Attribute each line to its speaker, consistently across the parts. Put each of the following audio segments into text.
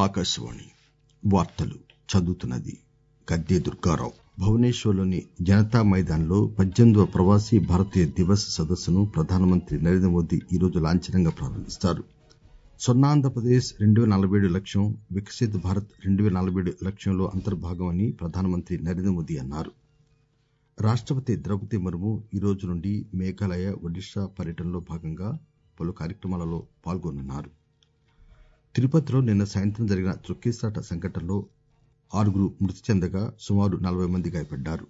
Speaker 1: ఆకాశవాణి వార్తలు చదువుతున్నది గద్దె దుర్గారావు భువనేశ్వర్లోని జనతా మైదాన్లో పద్దెనిమిదవ ప్రవాసీ భారతీయ దివస్ సదస్సును ప్రధానమంత్రి నరేంద్ర మోదీ ఈరోజు లాంఛనంగా ప్రారంభిస్తారు స్వర్ణాంధ్రప్రదేశ్ రెండు పేల నలబై ఏడు లక్ష్యం వికసిత్ భారత్ రెండు పేల నలబై ఏడు లక్ష్యంలో అంతర్భాగమని ప్రధానమంత్రి నరేంద్ర మోదీ అన్నారు రాష్టపతి ద్రౌపది ముర్ము ఈరోజు నుండి మేఘాలయ ఒడిశా పర్యటనలో భాగంగా పలు కార్యక్రమాలలో పాల్గొననున్నారు తిరుపతిలో నిన్న సాయంత్రం జరిగిన తొక్కిసలాట సంఘటనలో ఆరుగురు మృతి చెందగా సుమారు నలబై మంది గాయపడ్డారు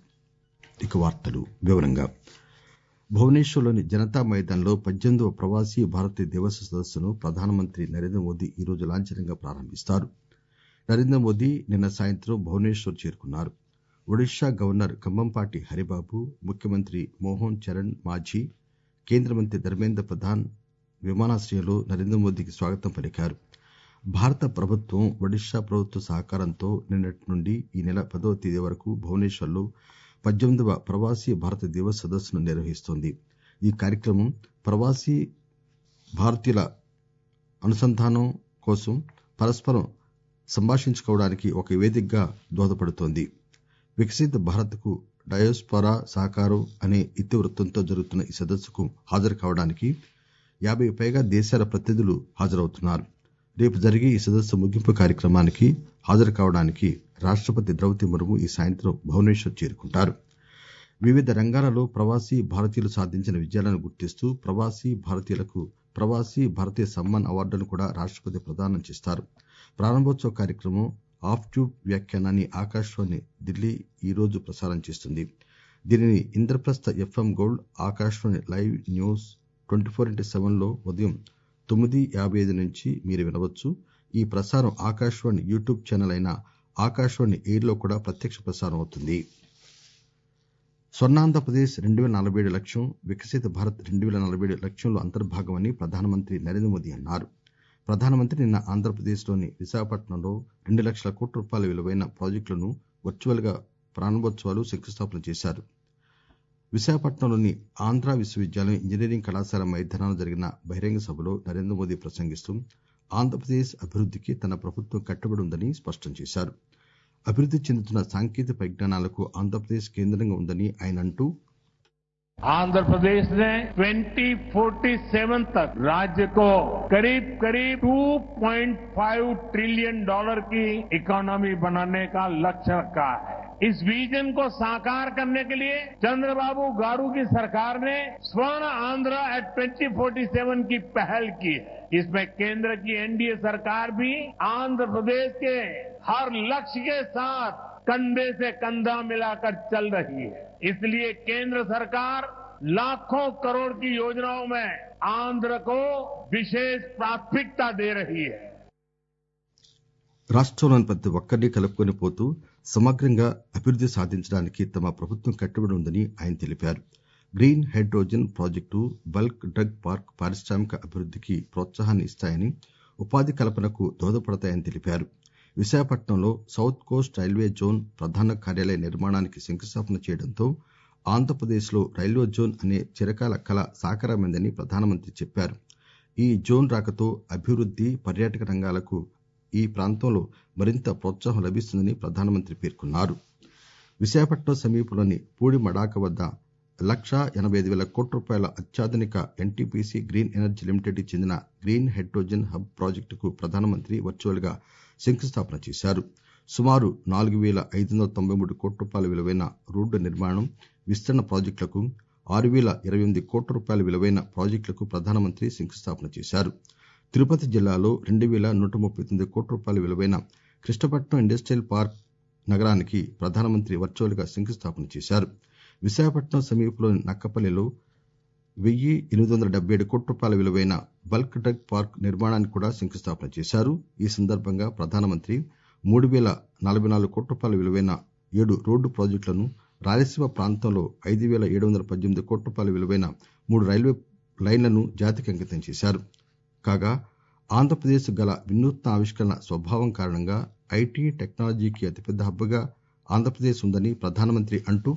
Speaker 1: భువనేశ్వర్లోని జనతా మైదాన్లో పద్దెనిమిదవ ప్రవాసీ భారతీయ దివస్ సదస్సును ప్రధానమంత్రి నరేంద్ర మోదీ ఈరోజు లాంఛనంగా ప్రారంభిస్తారు నరేంద్ర మోదీ నిన్న సాయంత్రం భువనేశ్వర్ చేరుకున్నారు ఒడిశా గవర్నర్ కంభంపాటి హరిబాబు ముఖ్యమంత్రి మోహన్ చరణ్ మాఝీ కేంద్ర మంత్రి ధర్మేంద్ర ప్రధాన్ విమానాశ్రయంలో నరేంద్ర మోదీకి స్వాగతం పలికారు భారత ప్రభుత్వం ఒడిశా ప్రభుత్వ సహకారంతో నిన్నటి నుండి ఈ నెల పదవ తేదీ వరకు భువనేశ్వర్ లో పద్దెనిమిదవ ప్రవాసీ భారతీయ దివస్ సదస్సును నిర్వహిస్తోంది ఈ కార్యక్రమం ప్రవాసీ భారతీయుల అనుసంధానం కోసం పరస్పరం సంభాషించుకోవడానికి ఒక వేదికగా దోహదపడుతోంది వికసిత్ భారత్ కు డయాస్పోరా సహకారం అనే ఇతివృత్తంతో జరుగుతున్న ఈ సదస్సుకు హాజరు కావడానికి యాబైకి పైగా దేశాల ప్రతినిధులు హాజరవుతున్నారు రేపు జరిగే ఈ సదస్సు ముగింపు కార్యక్రమానికి హాజరు కావడానికి రాష్టపతి ద్రౌపది ముర్ము ఈ సాయంత్రం భువనేశ్వర్ చేరుకుంటారు వివిధ రంగాలలో ప్రవాసీ భారతీయులు సాధించిన విజయాలను గుర్తిస్తూ ప్రవాసీ భారతీయులకు ప్రవాసీ భారతీయ సమ్మాన్ అవార్డులను కూడా రాష్టపతి ప్రదానం చేస్తారు ప్రారంభోత్సవ కార్యక్రమం ఆఫ్ ట్యూబ్ వ్యాఖ్యానాన్ని ఆకాశవాణి ఢిల్లీ ఈరోజు ప్రసారం చేస్తుంది దీనిని Indraprastha FM gold Akashvani live news twenty four into seven లో ఉదయం తొమ్మిది యాబై ఐదు నుంచి మీరు వినవచ్చు ఈ ప్రసారం ఆకాశవాణి యూట్యూబ్ ఛానల్ అయిన ఆకాశవాణి ఎయిర్ లో కూడా ప్రత్యక్ష ప్రసారం అవుతుంది స్వర్ణాంధ్రప్రదేశ్ రెండు పేల నలబై ఏడు లక్ష్యం వికసిత్ భారత్ రెండు పేల నలబై ఏడు లక్ష్యంలో అంతర్భాగమని ప్రధానమంత్రి నరేంద్ర మోదీ అన్నారు ప్రధానమంత్రి నిన్న ఆంధ్రప్రదేశ్ లోని విశాఖపట్నంలో రెండు లక్షల కోట్ల రూపాయల విలువైన ప్రాజెక్టులను వర్చువల్ గా ప్రారంభోత్సవాలు శంకుస్థాపన చేశారు విశాఖపట్నంలోని ఆంధ్రా విశ్వవిద్యాలయం ఇంజనీరింగ్ కళాశాల మైదానంలో జరిగిన బహిరంగ సభలో నరేంద్ర మోదీ ప్రసంగిస్తూ ఆంధ్రప్రదేశ్ అభివృద్దికి తన ప్రభుత్వం కట్టుబడి ఉందని స్పష్టం చేశారు అభివృద్ది చెందుతున్న సాంకేతిక పరిజ్ఞానాలకు ఆంధ్రప్రదేశ్ కేంద్రంగా ఉందని ఆయన అంటూ
Speaker 2: आंध्र प्रदेश ने 2047 तक राज्य को करीब करीब 2.5 ट्रिलियन डॉलर की इकोनॉमी बनाने का लक्ष्य रखा है इस विजन को साकार करने के लिए चंद्रबाबू गारू की सरकार ने स्वर्ण आंध्र एट 2047 की पहल की है इसमें केंद्र की एनडीए सरकार भी आंध्र प्रदेश के हर लक्ष्य के साथ कंधे से कंधा मिलाकर चल रही है इसलिए केंद्र सरकार लाखों करोड़ की योजनाओं में आंध्र को विशेष प्राथमिकता दे रही है
Speaker 1: రాష్టంలోని ప్రతి ఒక్కరినీ కలుపుకొని పోతూ సమగ్రంగా అభివృద్ది సాధించడానికి తమ ప్రభుత్వం కట్టుబడి ఉందని ఆయన తెలిపారు green hydrogen project bulk drug park పారిశ్రామిక అభివృద్దికి ప్రోత్సాహాన్ని ఇస్తాయని ఉపాధి కల్పనకు దోహదపడతాయని తెలిపారు విశాఖపట్నంలో సౌత్ కోస్ట్ రైల్వే జోన్ ప్రధాన కార్యాలయ నిర్మాణానికి శంకుస్థాపన చేయడంతో ఆంధ్రప్రదేశ్ లో రైల్వే జోన్ అనే చిరకాల కల సాకారమైందని ప్రధానమంత్రి చెప్పారు ఈ జోన్ రాకతో అభివృద్ది పర్యాటక రంగాలకు ఈ ప్రాంతంలో మరింత ప్రోత్సాహం లభిస్తుందని ప్రధానమంత్రి పేర్కొన్నారు విశాఖపట్నం సమీపంలోని పూడిమడాక వద్ద లక్షా ఎనబై ఐదు పేల కోట్ల రూపాయల అత్యాధునిక ఎన్టీపీసీ గ్రీన్ ఎనర్జీ లిమిటెడ్ కి చెందిన గ్రీన్ హైడ్రోజన్ హబ్ ప్రాజెక్టుకు ప్రధానమంత్రి వర్చువల్ గా శంకుస్థాపన చేశారు సుమారు నాలుగు పేల ఐదు వందల తొంభై మూడు కోట్ల రూపాయల విలువైన రోడ్డు నిర్మాణం విస్తరణ ప్రాజెక్టులకు ఆరు పేల ఇరవై ఎనిమిది కోట్ల రూపాయల విలువైన ప్రాజెక్టులకు ప్రధానమంత్రి శంకుస్థాపన చేశారు తిరుపతి జిల్లాలో రెండు పేల నూట ముప్పై తొమ్మిది కోట్ల రూపాయల విలువైన కృష్ణపట్నం ఇండస్టియల్ పార్క్ నగరానికి ప్రధానమంత్రి వర్చువల్ గా శంకుస్థాపన చేశారు విశాఖపట్నం సమీపంలోని నక్కపల్లిలో వెయ్యి ఎనిమిది వందల డెబ్బై ఏడు కోట్ల రూపాయల విలువైన బల్క్ డ్రగ్ పార్క్ నిర్మాణానికి కూడా శంకుస్థాపన చేశారు ఈ సందర్భంగా ప్రధానమంత్రి మూడు పేల నలబై నాలుగు కోట్ల రూపాయల విలువైన ఏడు రోడ్డు ప్రాజెక్టులను రాయలసీమ ప్రాంతంలో ఐదు పేల ఏడు వందల పద్దెనిమిది కోట్ల రూపాయల విలువైన మూడు రైల్వే లైన్లను జాతికి అంకితం చేశారు కాగా ఆంధ్రప్రదేశ్ గల వినూత్న ఆవిష్కరణ స్వభావం కారణంగా ఐటీ టెక్నాలజీకి అతిపెద్ద హబ్ గా ఆంధ్రప్రదేశ్ ఉందని ప్రధానమంత్రి అంటూ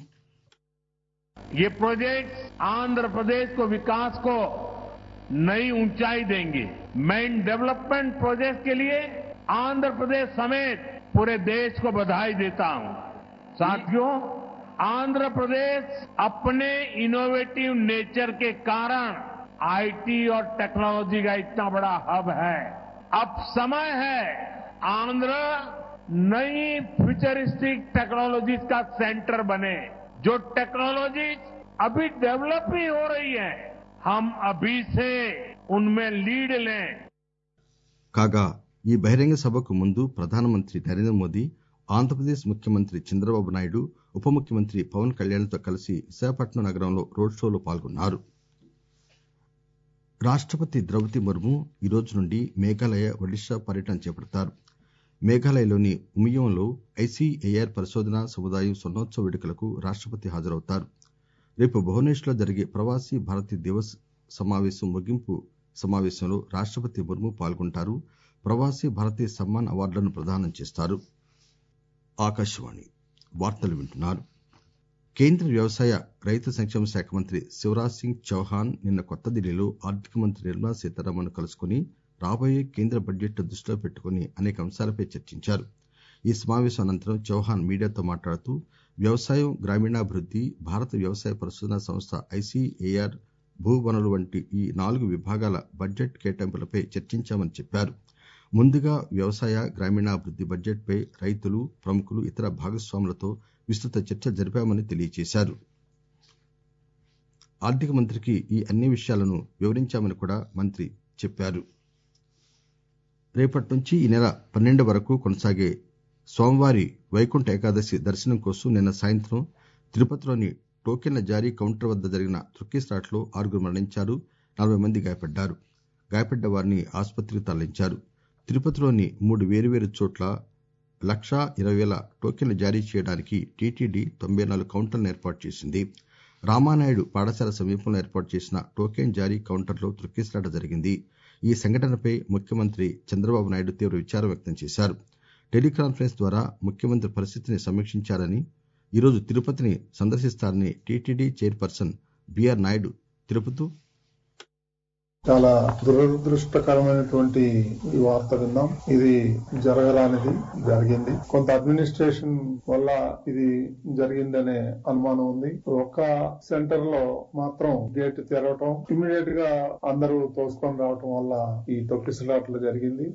Speaker 2: ये प्रोजेक्ट आंध्र प्रदेश को विकास को नई ऊंचाई देंगे मैं इन डेवलपमेंट प्रोजेक्ट के लिए आंध्र प्रदेश समेत पूरे देश को बधाई देता हूं साथियों आंध्र प्रदेश अपने इनोवेटिव नेचर के कारण आईटी और टेक्नोलॉजी का इतना बड़ा हब है अब समय है आंध्र नई फ्यूचरिस्टिक टेक्नोलॉजीज का सेंटर बने जो टेक्नोलॉजीज अभी डेवलप ही हो रही है हम अभी से उनमें लीड लें
Speaker 1: కాగా ఈ బహిరంగ సభకు ముందు ప్రధానమంత్రి నరేంద్ర మోదీ ఆంధ్రప్రదేశ్ ముఖ్యమంత్రి చంద్రబాబు నాయుడు ఉప ముఖ్యమంత్రి పవన్ కళ్యాణ్లతో కలిసి విశాఖపట్నం నగరంలో రోడ్ షోలో పాల్గొన్నారు రాష్టపతి ద్రౌపది ముర్ము ఈ రోజు నుండి మేఘాలయ ఒడిశా పర్యటన చేపడతారు మేఘాలయలోని ఉమియంలో ఐసీఏఆర్ పరిశోధనా సముదాయం స్వర్ణోత్సవ వేడుకలకు రాష్టపతి హాజరవుతారు రేపు భువనేశ్వర్ లో జరిగే ప్రవాసీ భారతీయ దివస్ సమావేశం ముగింపు సమావేశంలో రాష్టపతి ముర్ము పాల్గొంటారు ప్రవాసీ భారతీయ సమ్మాన్ అవార్డులను ప్రదానం చేస్తారు ఆకాశవాణి వార్తలు వింటున్నారు కేంద్ర వ్యవసాయ రైతు సంక్షేమ శాఖ మంత్రి శివరాజ్ సింగ్ చౌహాన్ నిన్న కొత్త ఢిల్లీలో ఆర్థిక మంత్రి నిర్మలా సీతారామన్ కలుసుకుని రాబోయే కేంద్ర బడ్జెట్ దృష్టిలో పెట్టుకుని అనేక అంశాలపై చర్చించారు ఈ సమావేశం అనంతరం చౌహాన్ మీడియాతో మాట్లాడుతూ వ్యవసాయం గ్రామీణాభివృద్ది భారత వ్యవసాయ పరిశోధనా సంస్థ ఐసీఏఆర్ భూ వనరులు వంటి ఈ నాలుగు విభాగాల బడ్జెట్ కేటాయింపులపై చర్చించామని చెప్పారు ముందుగా వ్యవసాయ గ్రామీణాభివృద్ది బడ్జెట్ పై రైతులు ప్రముఖులు ఇతర భాగస్వాములతో విస్తృత చర్చలు జరిపామని తెలియజేశారు ఆర్థిక మంత్రికి ఈ అన్ని విషయాలను వివరించామని కూడా మంత్రి చెప్పారు రేపటి నుంచి ఈ నెల పన్నెండు వరకు కొనసాగే స్వామివారి వైకుంఠ ఏకాదశి దర్శనం కోసం నిన్న సాయంత్రం తిరుపతిలోని టోకెన్ల జారీ కౌంటర్ వద్ద జరిగిన తొక్కిసలాట్లో ఆరుగురు మరణించారు నలభై మంది గాయపడ్డారు గాయపడ్డ వారిని ఆసుపత్రికి తరలించారు తిరుపతిలోని మూడు వేరువేరు చోట్ల లక్షా ఇరవై వేల టోకెన్లు జారీ చేయడానికి టీటీడీ తొంభై నాలుగు కౌంటర్లను ఏర్పాటు చేసింది రామానాయుడు పాఠశాల సమీపంలో ఏర్పాటు చేసిన టోకెన్ జారీ కౌంటర్లో తొక్కిసలాట జరిగింది ఈ సంఘటనపై ముఖ్యమంత్రి చంద్రబాబు నాయుడు తీవ్ర విచారం వ్యక్తం చేశారు టెలికాన్ఫరెన్స్ ద్వారా ముఖ్యమంత్రి పరిస్థితిని సమీక్షించారని ఈరోజు తిరుపతిని సందర్శిస్తారని టీటీడీ చైర్పర్సన్ బీఆర్ నాయుడు తెలుపుతూ
Speaker 3: చాలా దురదృష్టకరమైనటువంటి ఈ వార్త విన్నాం ఇది జరగరానిది జరిగింది కొంత అడ్మినిస్ట్రేషన్ వల్ల ఇది జరిగిందనే అనుమానం ఉంది ఒక్క సెంటర్ లో మాత్రం గేట్ తెరవటం ఇమీడియట్ గా అందరూ తోసుకొని రావటం వల్ల ఈ తొక్కిసలాట్లు జరిగింది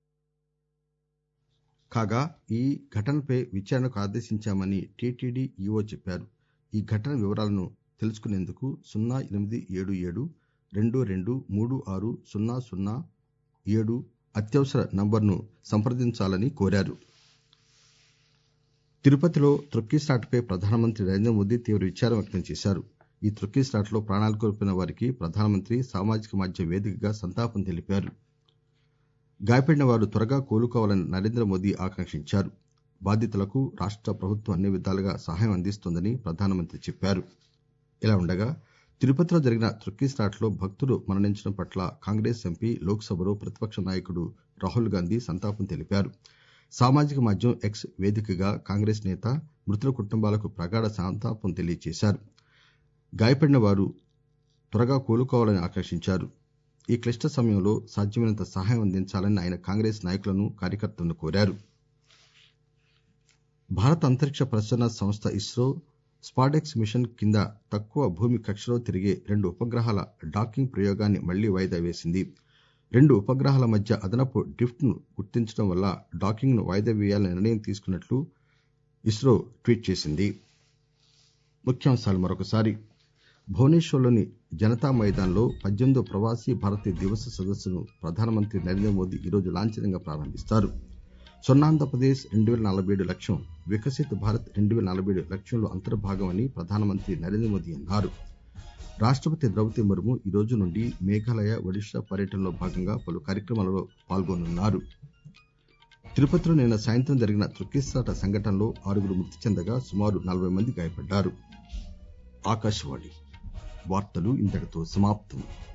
Speaker 1: కాగా ఈ ఘటనపై విచారణకు ఆదేశించామని టీటీడీ ఈవో చెప్పారు ఈ ఘటన వివరాలను తెలుసుకునేందుకు సున్నా ఎనిమిది ఏడు ఏడు రెండు రెండు మూడు ఆరు సున్నా సున్నా ఏడు అత్యవసర నంబర్ను సంప్రదించాలని కోరారు తిరుపతిలో తొక్కిసలాటపై ప్రధానమంత్రి నరేంద్ర మోదీ తీవ్ర విచారం వ్యక్తం చేశారు ఈ తొక్కిసలాటలో ప్రాణాలు కోల్పోయిన వారికి ప్రధానమంత్రి సామాజిక మాధ్యమ వేదికగా సంతాపం తెలిపారు గాయపడిన వారు త్వరగా కోలుకోవాలని నరేంద్ర మోదీ ఆకాంక్షించారు బాధితులకు రాష్ట ప్రభుత్వం అన్ని విధాలుగా సహాయం అందిస్తోందని ప్రధానమంత్రి చెప్పారు ఇలా ఉండగా తిరుపతిలో జరిగిన తొక్కిసలాటలో భక్తులు మరణించడం పట్ల కాంగ్రెస్ ఎంపీ లోక్సభలో ప్రతిపక్ష నాయకుడు రాహుల్ గాంధీ సంతాపం తెలిపారు సామాజిక మాధ్యమం ఎక్స్ వేదికగా కాంగ్రెస్ నేత మృతుల కుటుంబాలకు ప్రగాఢ సంతాపం తెలియజేశారు గాయపడిన వారు త్వరగా కోలుకోవాలని ఆకాంక్షించారు ఈ క్లిష్ట సమయంలో సాధ్యమైనంత సహాయం అందించాలని ఆయన కాంగ్రెస్ నాయకులను కార్యకర్తలను కోరారు భారత అంతరిక్ష పరిశోధనా సంస్థ ఇస్రో స్పాడెక్స్ మిషన్ కింద తక్కువ భూమి కక్షలో తిరిగే రెండు ఉపగ్రహాల డాకింగ్ ప్రయోగాన్ని మళ్లీ వాయిదా వేసింది రెండు ఉపగ్రహాల మధ్య అదనపు డ్రిఫ్ట్ ను గుర్తించడం వల్ల డాకింగ్ ను వాయిదా వేయాలని నిర్ణయం తీసుకున్నట్లు ఇస్రో ట్వీట్ చేసింది ముఖ్యాంశాలు మరొకసారి భువనేశ్వర్లోని జనతా మైదాన్లో పద్దెనిమిదో ప్రవాసీ భారతీయ దివస్ సదస్సును ప్రధానమంత్రి నరేంద్ర మోదీ ఈరోజు లాంఛనంగా ప్రారంభిస్తారు స్వర్ణాంధ్రప్రదేశ్ రెండు వేల నలభై ఏడు లక్ష్యం వికసిత్ భారత్ రెండు వేల నలభై ఏడు లక్ష్యంలో అంతర్భాగమని ప్రధానమంత్రి నరేంద్ర మోదీ అన్నారు రాష్టపతి ద్రౌపది ముర్ము ఈ రోజు నుండి మేఘాలయ ఒడిశా పర్యటనలో భాగంగా పలు కార్యక్రమాలలో పాల్గొనున్నారు తిరుపతిలో నిన్న సాయంత్రం జరిగిన తొక్కిసలాట సంఘటనలో ఆరుగురు మృతి చెందగా సుమారు నలభై మంది గాయపడ్డారు ఆకాశవాణి వార్తలు ఇంతటితో సమాప్తం